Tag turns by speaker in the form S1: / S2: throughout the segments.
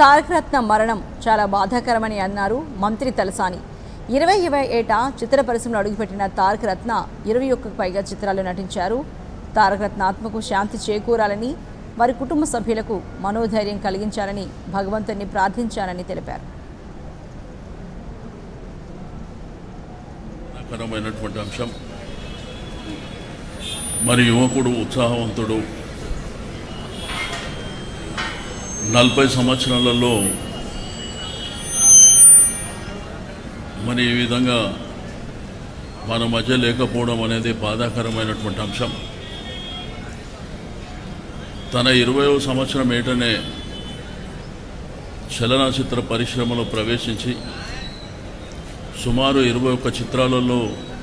S1: తారకరత్న మరణం చాలా బాధాకరమని అన్నారు మంత్రి తలసాని ఇరవై ఇరవై ఏటా చిత్ర పరిశ్రమలో అడుగుపెట్టిన తారకరత్న ఇరవై ఒక్కకు పైగా చిత్రాలు నటించారు తారకరత్న ఆత్మకు శాంతి చేకూరాలని వారి కుటుంబ సభ్యులకు మనోధైర్యం కలిగించాలని భగవంతుని ప్రార్థించానని తెలిపారు
S2: కరమైనటువంటి అంశం మరి యువకుడు ఉత్సాహవంతుడు నలభై సంవత్సరాలలో మరి ఈ విధంగా మన మధ్య లేకపోవడం అనేది బాధాకరమైనటువంటి అంశం తన ఇరవయో సంవత్సరం ఏటనే చలనచిత్ర పరిశ్రమలో ప్రవేశించి సుమారు ఇరవై ఒక్క చిత్రాలలో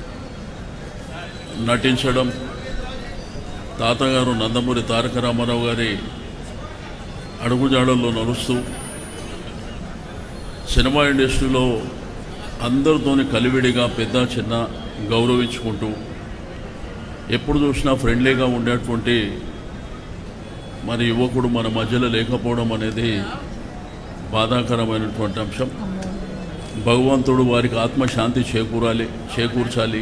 S2: నటించడం తాతగారు నందమూరి తారక రామారావు గారి అడుగుజాడల్లో నడుస్తూ సినిమా ఇండస్ట్రీలో అందరితోని కలివిడిగా పెద్ద చిన్న గౌరవించుకుంటూ ఎప్పుడు చూసినా ఫ్రెండ్లీగా ఉండేటువంటి మరి యువకుడు మన మధ్యలో లేకపోవడం అనేది బాధాకరమైనటువంటి అంశం భగవంతుడు వారికి ఆత్మశాంతి చేకూరాలి చేకూర్చాలి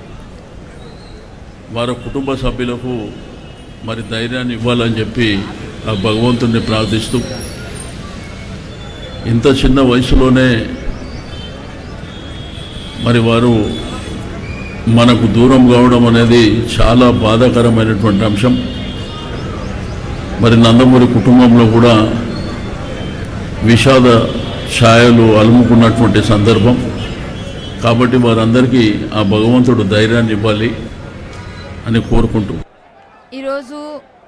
S2: వారి కుటుంబ సభ్యులకు మరి ధైర్యాన్ని ఇవ్వాలని చెప్పి ఆ భగవంతుడిని ప్రార్థిస్తూ ఇంత చిన్న వయసులోనే మరి వారు మనకు దూరం కావడం అనేది చాలా బాధాకరమైనటువంటి అంశం మరి నందమూరి కుటుంబంలో కూడా విషాద ఛాయలు అలుముకున్నటువంటి సందర్భం కాబట్టి వారందరికీ ఆ భగవంతుడు ధైర్యాన్ని ఇవ్వాలి అని కోరుకుంటూ
S3: ఈరోజు